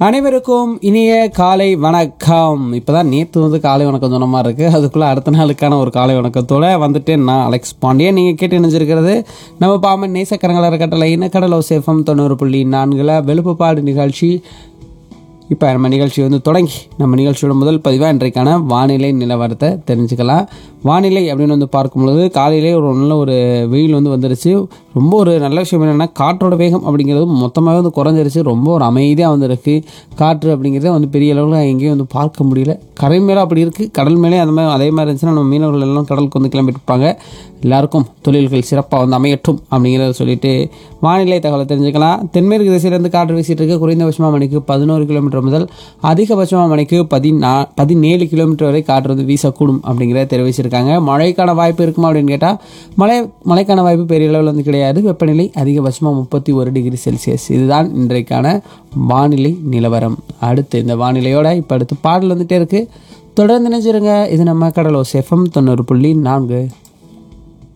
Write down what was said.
அனைவருக்கும் இனிய காலை வணக்கம் இப்போதான் நேற்று வந்து காலை வணக்கம் சொன்ன மாதிரி இருக்குது அதுக்குள்ளே அடுத்த நாளுக்கான ஒரு காலை வணக்கத்தோட வந்துட்டு நான் அலெக்ஸ் பாண்டியன் நீங்கள் கேட்டு நினைச்சிருக்கிறது நம்ம பாமன் நேசக்கரங்கள கட்டளை இனக்கடலோ சேஃபம் தொண்ணூறு புள்ளி நான்கில் வெளுப்புப்பாடு நிகழ்ச்சி இப்போ நம்ம நிகழ்ச்சி வந்து தொடங்கி நம்ம நிகழ்ச்சியோட முதல் பதிவாக இன்றைக்கான வானிலை நிலவரத்தை தெரிஞ்சுக்கலாம் வானிலை அப்படின்னு வந்து பார்க்கும்பொழுது காலையிலே ஒரு நல்ல ஒரு வெயில் வந்து வந்துருச்சு ரொம்ப ஒரு நல்ல விஷயம் என்னென்னா காற்றோட வேகம் அப்படிங்கிறது மொத்தமாகவே வந்து குறைஞ்சிருச்சு ரொம்ப ஒரு அமைதியாக வந்துருக்கு காற்று அப்படிங்கிறத வந்து பெரிய அளவில் எங்கேயும் வந்து பார்க்க முடியல கரை மேலே அப்படி இருக்குது கடல் மேலே அந்த மாதிரி அதே மாதிரி இருந்துச்சுன்னா நம்ம மீனவர்கள் எல்லாம் கடலுக்கு வந்து கிளம்பிட்டு இருப்பாங்க எல்லாருக்கும் தொழில்கள் சிறப்பாக வந்து அமையட்டும் அப்படிங்கிறத சொல்லிட்டு வானிலை தகவலை தெரிஞ்சுக்கலாம் தென்மேற்கு திசையிலேருந்து காற்று வீசிட்டு இருக்கு குறைந்தபட்சமாக மணிக்கு பதினோரு கிலோமீட்டர் முதல் அதிகபட்சமாக மணிக்கு பதினா பதினேழு கிலோமீட்டர் வரை காற்று வந்து வீசக்கூடும் அப்படிங்கிறத தெரிவிச்சிருக்காங்க மழைக்கான வாய்ப்பு இருக்குமா அப்படின்னு கேட்டால் மழை மழைக்கான வாய்ப்பு பெரிய அளவில் வந்து கிடையாது வெப்பநிலை அதிகபட்சமாக முப்பத்தி ஒரு டிகிரி செல்சியஸ் இதுதான் இன்றைக்கான வானிலை நிலவரம் அடுத்து இந்த வானிலையோட இப்போ அடுத்து பாடல் வந்துட்டே இருக்குது தொடர்ந்து நினைச்சிருங்க இது நம்ம கடலோ செஃபம் தொண்ணூறு புள்ளி நான்கு